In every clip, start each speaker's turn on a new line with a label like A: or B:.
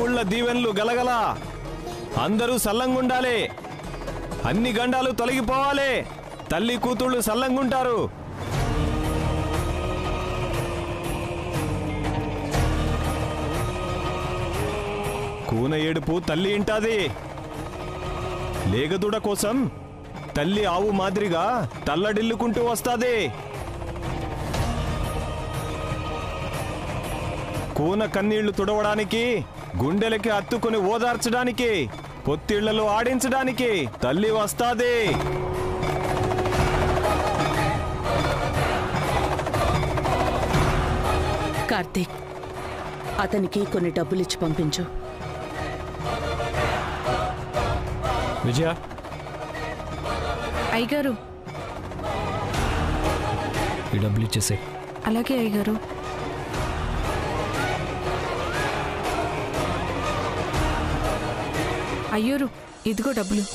A: దేవుళ్ళ దీవెనలు గలగల అందరూ సల్లంగుండాలి అన్ని గండాలు తొలగిపోవాలి తల్లి కూతుళ్ళు సల్లంగుంటారు కూన ఏడుపు తల్లి ఇంటాది లేగదూడ కోసం తల్లి ఆవు మాదిరిగా తల్లడిల్లుకుంటూ వస్తాది కూన కన్నీళ్లు తుడవడానికి గుండెలకి అత్తుకుని ఓదార్చడానికి పొత్తిళ్లలో ఆడించడానికి తల్లి వస్తాది
B: కార్తీక్ అతనికి కొన్ని డబ్బులిచ్చి పంపించు
C: విజయ
D: అయ్యగారు
C: ఈ డబ్బులు ఇచ్చేసే
D: అలాగే అయ్యగారు అయ్యూరు ఇదిగో డబ్బులు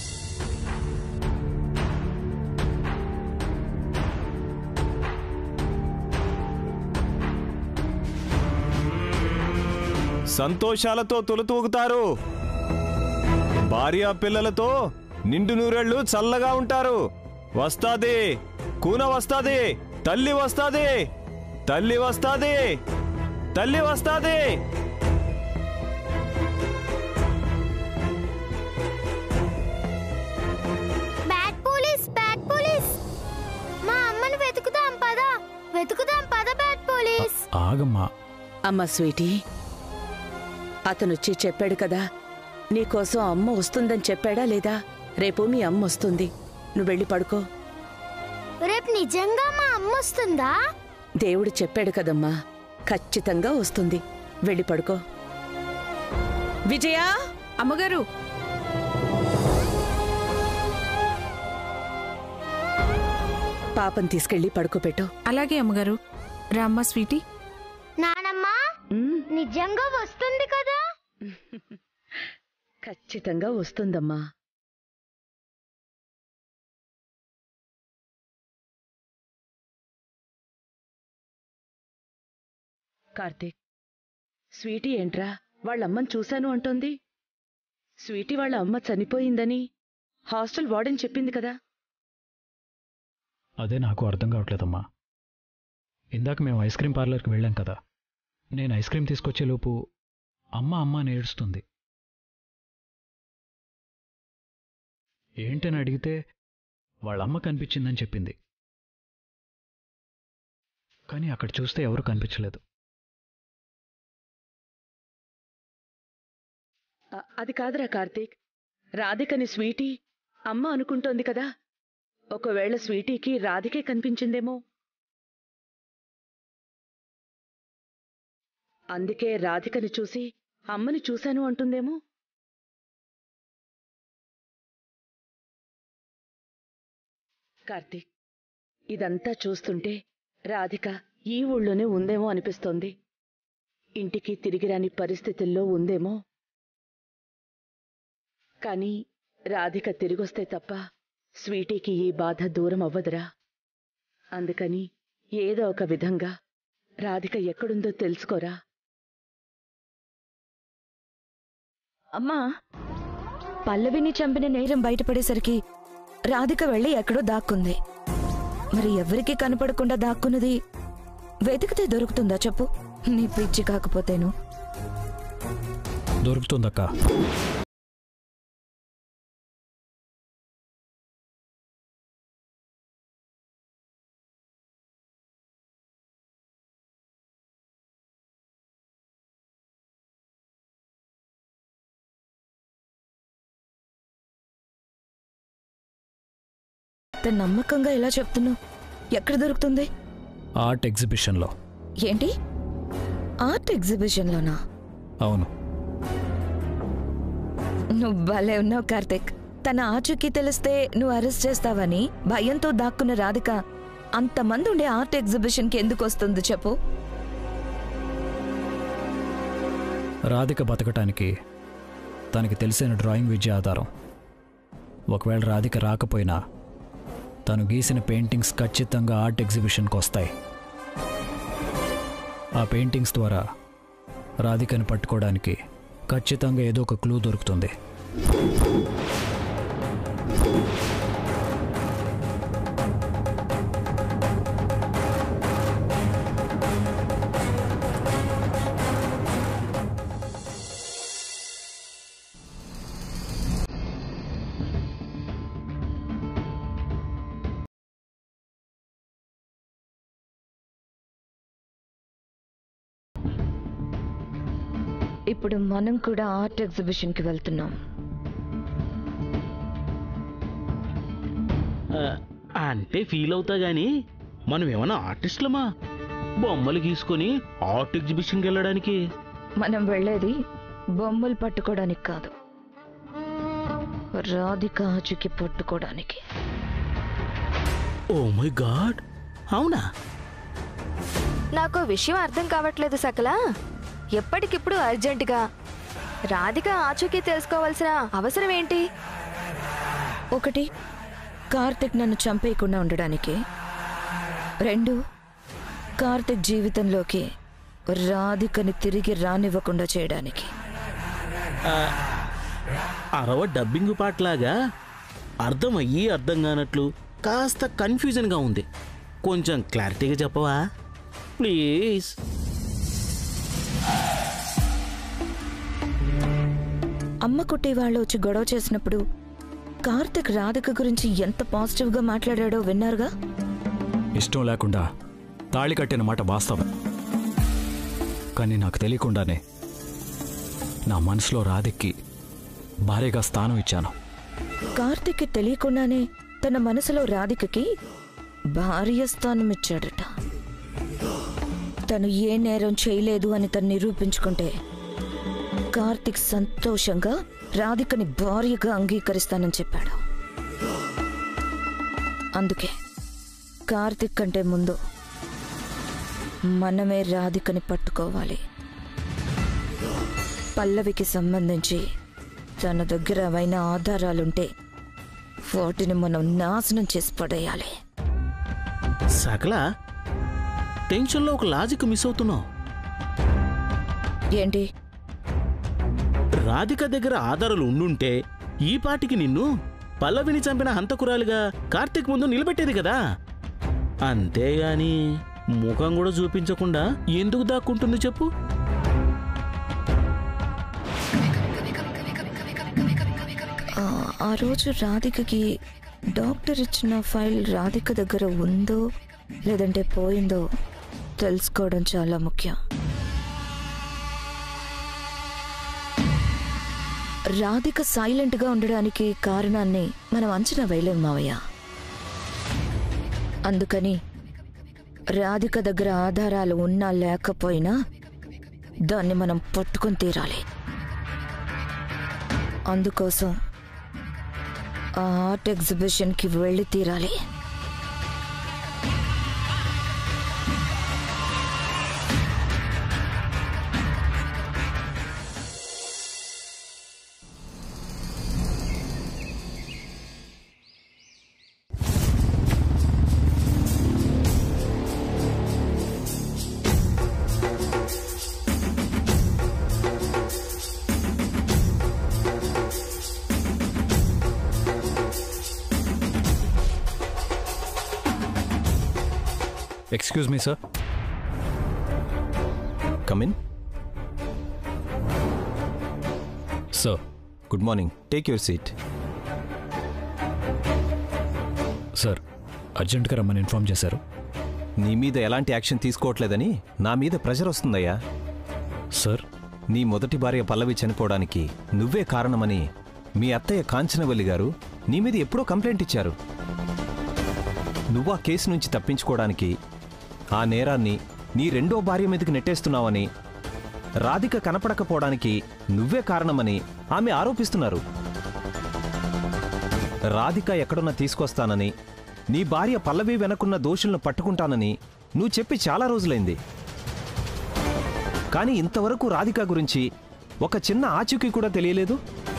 A: సంతోషాలతో తొలుతూగుతారు భార్య పిల్లలతో నిండు నూరేళ్లు చల్లగా ఉంటారు వస్తాది కూన వస్తాది తల్లి వస్తాది తల్లి వస్తాది తల్లి వస్తాది
E: బ్యాడ్ పోలీస్ బ్యాడ్ పోలీస్ మా అమ్మని వెతుకుదాం పద వెతుకుదాం పద బ్యాడ్ పోలీస్
C: ఆగమ్మా
B: అమ్మా స్వీటీ అతనొచ్చి చెప్పాడు కదా నీకోసం అమ్మ వస్తుందని చెప్పాడా లేదా రేపు మీ అమ్మ వస్తుంది నువ్వు వెళ్ళి పడుకో
E: రేపు నిజంగా మా అమ్మ వస్తుందా
B: దేవుడు చెప్పాడు కదమ్మా ఖచ్చితంగా వస్తుంది వెళ్ళి పడుకో విజయా
D: అమ్మగారు
B: పాపం తీసుకెళ్ళి పడుకోబెట్టు
D: అలాగే అమ్మగారు రామ్మ స్వీటీ
E: నానమ్మ
B: ఉమ్,
E: నిజంగా వస్తుంది కదా
B: ఖచ్చితంగా వస్తుందమ్మా కార్తీక్ స్వీటీ ఏంట్రా వాళ్ళమ్మని చూశాను అంటోంది స్వీటీ వాళ్ళ అమ్మ చనిపోయిందని హాస్టల్ వార్డెన్ చెప్పింది కదా
C: అదే నాకు అర్థం కావట్లేదమ్మా ఇందాక మేము ఐస్ క్రీమ్ పార్లర్కి వెళ్ళాం కదా నేను ఐస్ క్రీమ్ తీసుకొచ్చేలోపు అమ్మ అమ్మ అని ఏడుస్తుంది ఏంటని అడిగితే వాళ్ళ అమ్మ కనిపించిందని చెప్పింది కానీ అక్కడ చూస్తే ఎవరు కనిపించలేదు
B: అ- అది కాదురా కార్తీక్ రాధికని స్వీటీ అమ్మ అనుకుంటోంది కదా ఒకవేళ స్వీటీకి రాధికే కనిపించిందేమో అందుకే రాధికని చూసి అమ్మని చూశాను అంటుందేమో కార్తీక్ ఇదంతా చూస్తుంటే రాధిక ఈ ఊళ్ళోనే ఉందేమో అనిపిస్తోంది ఇంటికి తిరిగిరాని పరిస్థితుల్లో ఉందేమో కానీ రాధిక తిరిగొస్తే తప్ప స్వీటీకి ఈ బాధ దూరం అవ్వదురా అందుకని ఏదో ఒక విధంగా రాధిక ఎక్కడుందో తెలుసుకోరా
F: అమ్మా పల్లవిని చంపిన నేరం బయటపడేసరికి రాధిక వెళ్ళి ఎక్కడో దాక్కుంది మరి ఎవరికి కనపడకుండా దాక్కున్నది వెతికితే దొరుకుతుందా చెప్పు నీ పిచ్చి కాకపోతేను
C: దొరుకుతుందక్క
F: తను నమ్మకంగా ఎలా చెప్తున్నావు ఎక్కడ దొరుకుతుంది
C: ఆర్ట్ ఎగ్జిబిషన్లో
F: ఏంటి ఆర్ట్ ఎగ్జిబిషన్లోనా
C: అవును
F: నువ్వు భలే ఉన్నావు కార్తిక్ తన ఆచూకీ తెలిస్తే నువ్వు అరెస్ట్ చేస్తావని భయంతో దాక్కున్న రాధిక అంతమంది ఉండే ఆర్ట్ ఎగ్జిబిషన్కి ఎందుకు వస్తుంది చెప్పు
C: రాధిక బతకటానికి తనకి తెలిసిన డ్రాయింగ్ విద్య ఆధారం ఒకవేళ రాధిక రాకపోయినా తను గీసిన పెయింటింగ్స్ ఖచ్చితంగా ఆర్ట్ ఎగ్జిబిషన్కి వస్తాయి ఆ పెయింటింగ్స్ ద్వారా రాధికని పట్టుకోవడానికి ఖచ్చితంగా ఏదో ఒక క్లూ దొరుకుతుంది
F: ఇప్పుడు మనం కూడా ఆర్ట్ ఎగ్జిబిషన్కి వెళ్తున్నాం
G: ఆ, అంటే ఫీల్ అవుతా గాని మనం ఏమన్నా ఆర్టిస్టులమా బొమ్మలు గీసుకొని ఆర్ట్ ఎగ్జిబిషన్కి వెళ్ళడానికి
F: మనం వెళ్ళేది బొమ్మలు పట్టుకోవడానికి కాదు రాధిక ఆచుకి పట్టుకోవడానికి
G: ఓ మై గాడ్ అవునా
H: నాకు ఓ విషయం అర్థం కావట్లేదు సకల ఎప్పటికిప్పుడు అర్జెంటుగా రాధిక ఆచూకీ తెలుసుకోవాల్సిన అవసరం ఏంటి
F: ఒకటి కార్తిక్ నన్ను చంపేయకుండా ఉండడానికి రెండు కార్తిక్ జీవితంలోకి రాధికని తిరిగి రానివ్వకుండా చేయడానికి
G: అరవ డబ్బింగ్ పాటలాగా అర్థమయ్యి అర్థం కానట్లు కాస్త కన్ఫ్యూజన్గా ఉంది కొంచెం క్లారిటీగా చెప్పవా ప్లీజ్
F: అమ్మ కుట్టి వాళ్ళు వచ్చి గొడవ చేసినప్పుడు కార్తిక్ రాధిక గురించి ఎంత పాజిటివ్గా మాట్లాడాడో విన్నారుగా
C: ఇష్టం లేకుండా తాళి కట్టిన మాట వాస్తవం కానీ నాకు తెలియకుండానే నా మనసులో రాధిక్కి భారీగా స్థానం ఇచ్చాను
F: కార్తిక్కి తెలియకుండానే తన మనసులో రాధికకి భార్య స్థానం ఇచ్చాడట తను ఏ నేరం చేయలేదు అని తను నిరూపించుకుంటే కార్తిక్ సంతోషంగా రాధికని భార్యగా అంగీకరిస్తానని చెప్పాడు అందుకే కార్తిక్ కంటే ముందు మనమే రాధికని పట్టుకోవాలి పల్లవికి సంబంధించి తన దగ్గర అవైన ఆధారాలుంటే వాటిని మనం నాశనం చేసి పడేయాలి
G: సకల టెన్షన్లో ఒక లాజిక్ మిస్ అవుతున్నావు
F: ఏంటి
G: రాధిక దగ్గర ఆధారాలు ఉండుంటే ఈ పాటికి నిన్ను పల్లవిని చంపిన హంతకురాలుగా కార్తీక్ ముందు నిలబెట్టేది కదా అంతేగాని ముఖం కూడా చూపించకుండా ఎందుకు దాక్కుంటుంది చెప్పు
F: ఆ, ఆ రోజు రాధికకి డాక్టర్ ఇచ్చిన ఫైల్ రాధిక దగ్గర ఉందో లేదంటే పోయిందో తెలుసుకోవడం చాలా ముఖ్యం రాధిక సైలెంట్గా ఉండడానికి కారణాన్ని మనం అంచనా వేయలేం మావయ్య అందుకని రాధిక దగ్గర ఆధారాలు ఉన్నా లేకపోయినా దాన్ని మనం పట్టుకొని తీరాలి అందుకోసం ఆ ఆర్ట్ ఎగ్జిబిషన్కి వెళ్ళి తీరాలి
C: excuse me sir
A: come in
C: sir
A: good morning take your seat
C: sir అర్జెంట్గా రమ్మని ఇన్ఫార్మ్ చేశారు
A: నీ మీద ఎలాంటి యాక్షన్ తీసుకోవట్లేదని నా మీద ప్రెషర్ వస్తుందయ్యా
C: సార్
A: నీ మొదటి భార్య పల్లవి చనిపోవడానికి నువ్వే కారణమని మీ అత్తయ్య కాంచనవల్లి గారు నీ మీద ఎప్పుడో కంప్లైంట్ ఇచ్చారు నువ్వు ఆ కేసు నుంచి తప్పించుకోవడానికి ఆ నేరాన్ని నీ రెండో భార్య మీదకి నెట్టేస్తున్నావని రాధిక కనపడకపోవడానికి నువ్వే కారణమని ఆమె ఆరోపిస్తున్నారు రాధిక ఎక్కడున్నా తీసుకొస్తానని నీ భార్య పల్లవి వెనకున్న దోషులను పట్టుకుంటానని నువ్వు చెప్పి చాలా రోజులైంది కానీ ఇంతవరకు రాధిక గురించి ఒక చిన్న ఆచూకీ కూడా తెలియలేదు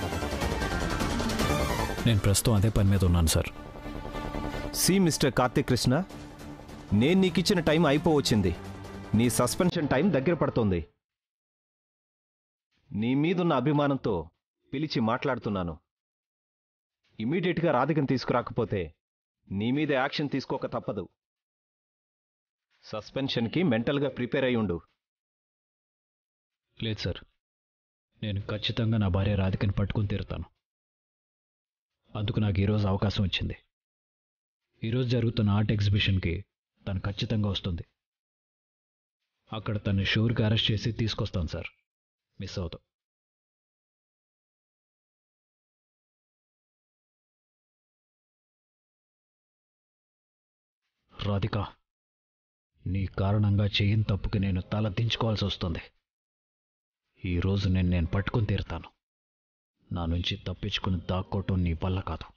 C: నేను ప్రస్తుతం అదే పని మీద ఉన్నాను sir
A: see mister Karthik Krishna నేను నీకిచ్చిన టైం అయిపోవచ్చింది నీ సస్పెన్షన్ టైం దగ్గర పడుతోంది నీ మీదున్న అభిమానంతో పిలిచి మాట్లాడుతున్నాను ఇమీడియట్గా రాధికను తీసుకురాకపోతే నీ మీద యాక్షన్ తీసుకోక తప్పదు సస్పెన్షన్కి మెంటల్గా ప్రిపేర్ అయి ఉండు
C: లేదు సార్ నేను ఖచ్చితంగా నా భార్య రాధికని పట్టుకుని తీరుతాను అందుకు నాకు ఈరోజు అవకాశం వచ్చింది ఈరోజు జరుగుతున్న ఆర్ట్ ఎగ్జిబిషన్కి తను ఖచ్చితంగా వస్తుంది అక్కడ తను షూర్గా అరెస్ట్ చేసి తీసుకొస్తాను సార్ మిస్ అవుతాం రాధిక నీ కారణంగా చేయని తప్పుకి నేను తల దించుకోవాల్సి వస్తుంది ఈరోజు నేను నేను పట్టుకుని తీరుతాను నా నుంచి తప్పించుకుని దాక్కోవటం నీ వల్ల కాదు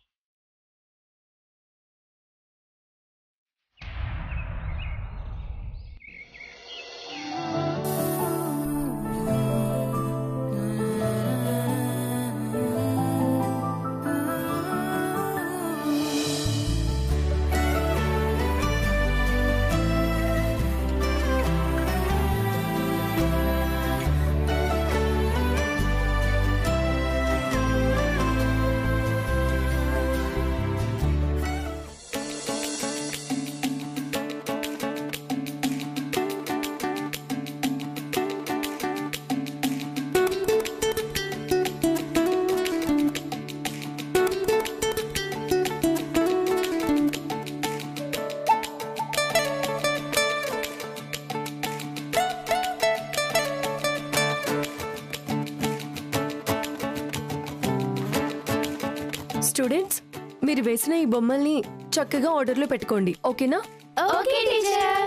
I: స్టూడెంట్స్ మీరు వేసిన ఈ బొమ్మల్ని చక్కగా ఆర్డర్లో పెట్టుకోండి ఓకేనా
E: ఓకే టీచర్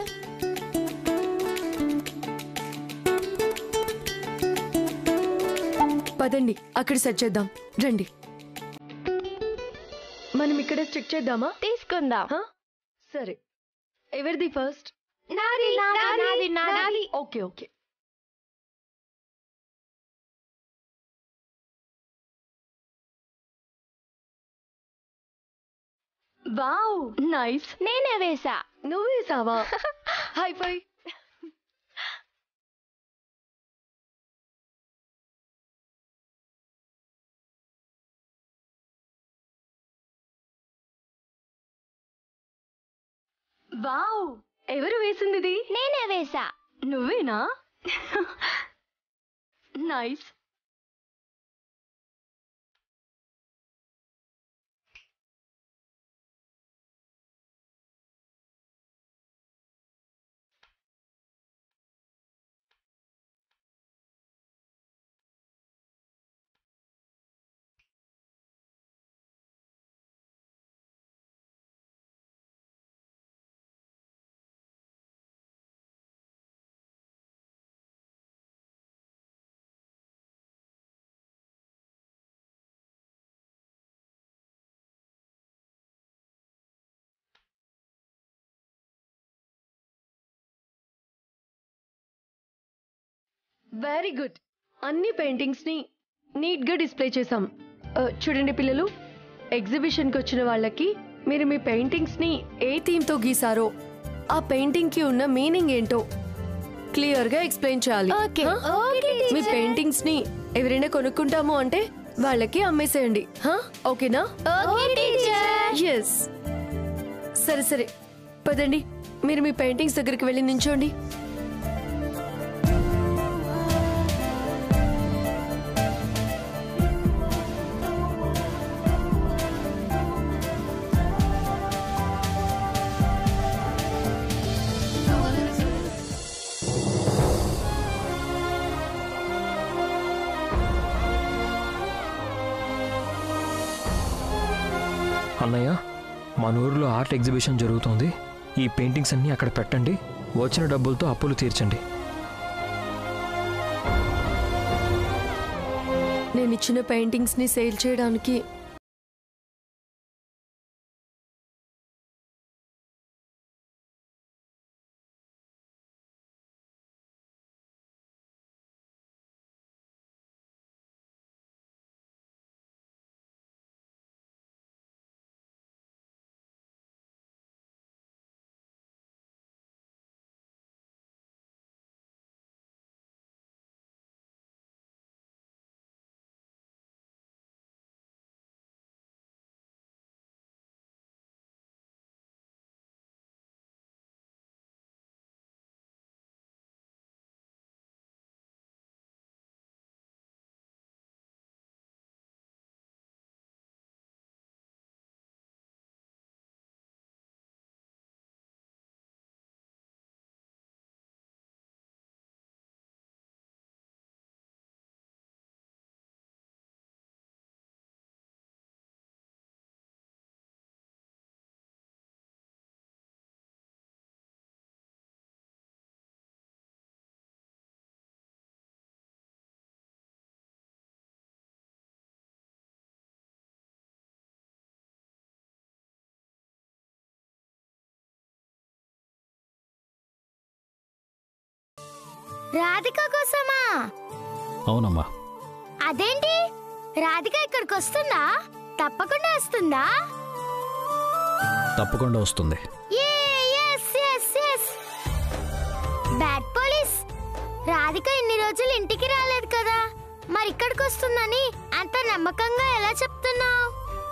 I: పదండి అక్కడ సెట్ చేద్దాం రండి మనం ఇక్కడ స్టిక్ చేద్దామా
E: తీసుకుందాం
I: హా? సరే ఎవరిది ఫస్ట్
E: నాది నాది నాది
I: ఓకే ఓకే వావ్ నైస్
E: నేనే వేసా
I: నువ్వు వేసావా హై ఫై వావ్ ఎవరు వేసింది ఇది
E: నేనే వేసా
I: నువ్వేనా నైస్ వెరీ గుడ్ అన్ని పెయింటింగ్స్ ని నీట్ గా డిస్ప్లే చేసాం ఆ, చూడండి పిల్లలు ఎగ్జిబిషన్ కి వచ్చిన వాళ్ళకి మీరు మీ పెయింటింగ్స్ ని ఏ థీమ్ తో గీసారో ఆ పెయింటింగ్ కి ఉన్న మీనింగ్ ఏంటో క్లియర్ గా ఎక్స్ప్లెయిన్ చేయాలి
E: ఓకే
I: హా?
E: ఓకే
I: మీ
E: టీచర్
I: పెయింటింగ్స్ ని ఎవరైనా కొనుక్కుంటాము అంటే వాళ్ళకి అమ్మేసేయండి హా? ఓకేనా
E: ఓకే టీచర్
I: ఎస్ సరే సరే పదండి మీరు మీ పెయింటింగ్స్ దగ్గరికి వెళ్ళి నించోండి
J: అన్నయ్య మన ఊరిలో ఆర్ట్ ఎగ్జిబిషన్ జరుగుతోంది ఈ పెయింటింగ్స్ అన్నీ అక్కడ పెట్టండి వచ్చిన డబ్బులతో అప్పులు తీర్చండి
I: నేను ఇచ్చిన పెయింటింగ్స్ ని సేల్ చేయడానికి
E: రాధిక కోసమా
C: అవునమ్మా
E: అదేంటి రాధిక ఇక్కడికి వస్తుందా తప్పకుండా వస్తుందా
C: తప్పకుండా వస్తుంది
E: బ్యాడ్ పోలీస్ రాధిక ఇన్ని రోజులు ఇంటికి రాలేదు కదా మరి ఇక్కడికి వస్తుందని అంత నమ్మకంగా ఎలా చెప్తున్నావు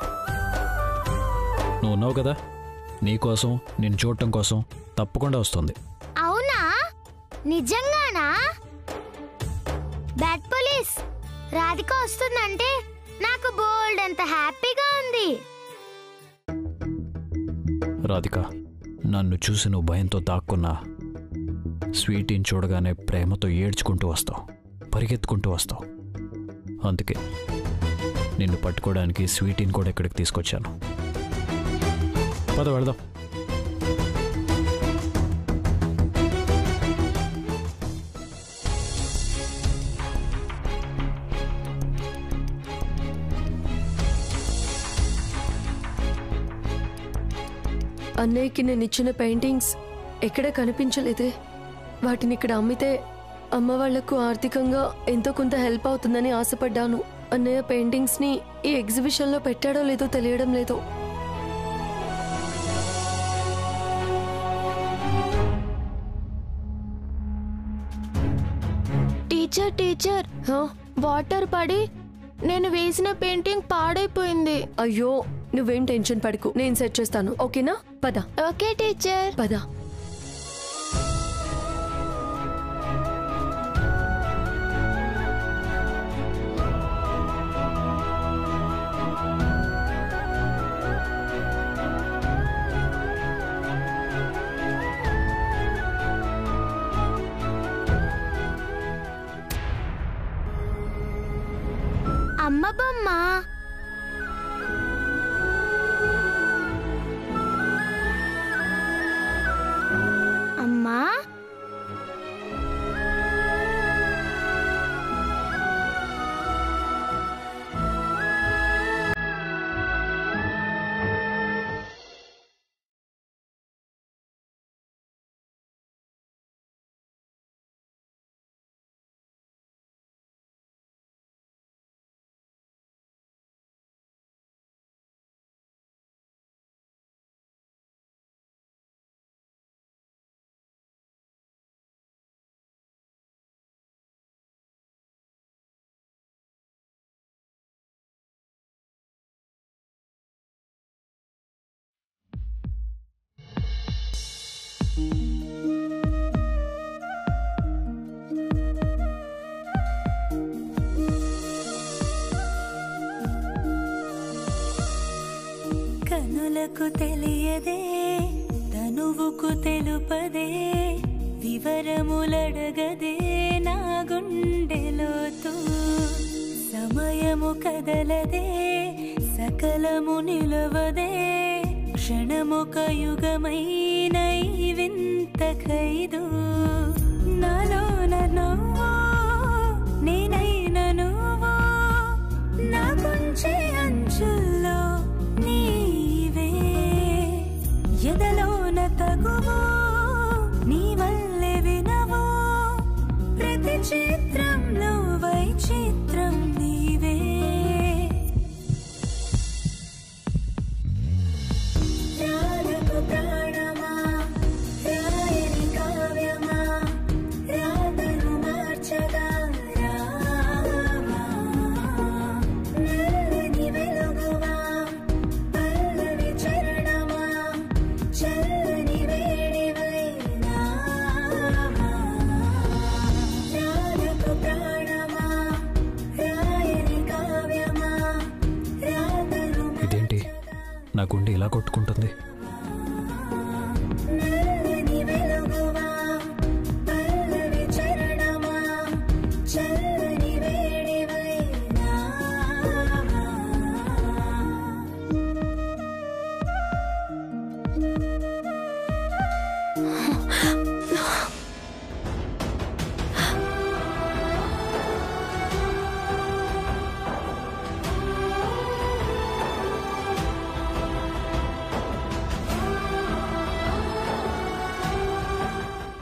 C: నువ్వు ఉన్నావు కదా నీకోసం నేను చూడటం కోసం తప్పకుండా వస్తుంది
E: అవునా నిజంగానా బ్యాడ్ పోలీస్ రాధిక వస్తుందంటే నాకు బోల్డ్ అంత హ్యాపీగా ఉంది
C: రాధిక నన్ను చూసి నువ్వు భయంతో దాక్కున్నా స్వీటీని చూడగానే ప్రేమతో ఏడ్చుకుంటూ వస్తావు పరిగెత్తుకుంటూ వస్తావు అందుకే నిన్ను పట్టుకోవడానికి స్వీటీని కూడా ఇక్కడికి తీసుకొచ్చాను పద వెళదాం
I: అన్నయ్యకి నేను ఇచ్చిన పెయింటింగ్స్ ఎక్కడ కనిపించలేదే వాటిని ఇక్కడ అమ్మితే అమ్మ వాళ్లకు ఆర్థికంగా ఎంతో కొంత హెల్ప్ అవుతుందని ఆశపడ్డాను అన్నయ్య పెయింటింగ్స్ ని ఈ ఎగ్జిబిషన్ లో పెట్టాడో లేదో తెలియడం లేదు
K: టీచర్ టీచర్ వాటర్ పడి నేను వేసిన పెయింటింగ్ పాడైపోయింది
I: అయ్యో నువ్వేం టెన్షన్ పడకు నేను సెట్ చేస్తాను ఓకేనా పద
K: ఓకే టీచర్
I: పద
E: అమ్మ బొమ్మ అమ్మా
L: కనులకు తెలియదే తనువుకు తెలుపదే వివరములడగదే నా గుండెలోతు సమయము కదలదే సకలము నిలవదే క్షణమొక యుగమైన ఈ వింత ఖైదు నాలోన నువ్వు నేనైన నువ్వు నా కొంచె అంచుల్లో నీవే ఎదలోన తగువు నీ వల్లే వినవు ప్రతి చిత్రంలో వైచిత్రం నీవే రాధకు ప్రాణమా రాయని కావ్యమా రాతను మార్చగా రావా నల్లని వెలుగువా పల్లని చరణమా చల్లని వేడివై నావా రాధకు ప్రాణమా రాయని కావ్యమా రాతను
C: ఇదేంటి నా గుండె ఇలా కొట్టుకుంటుంది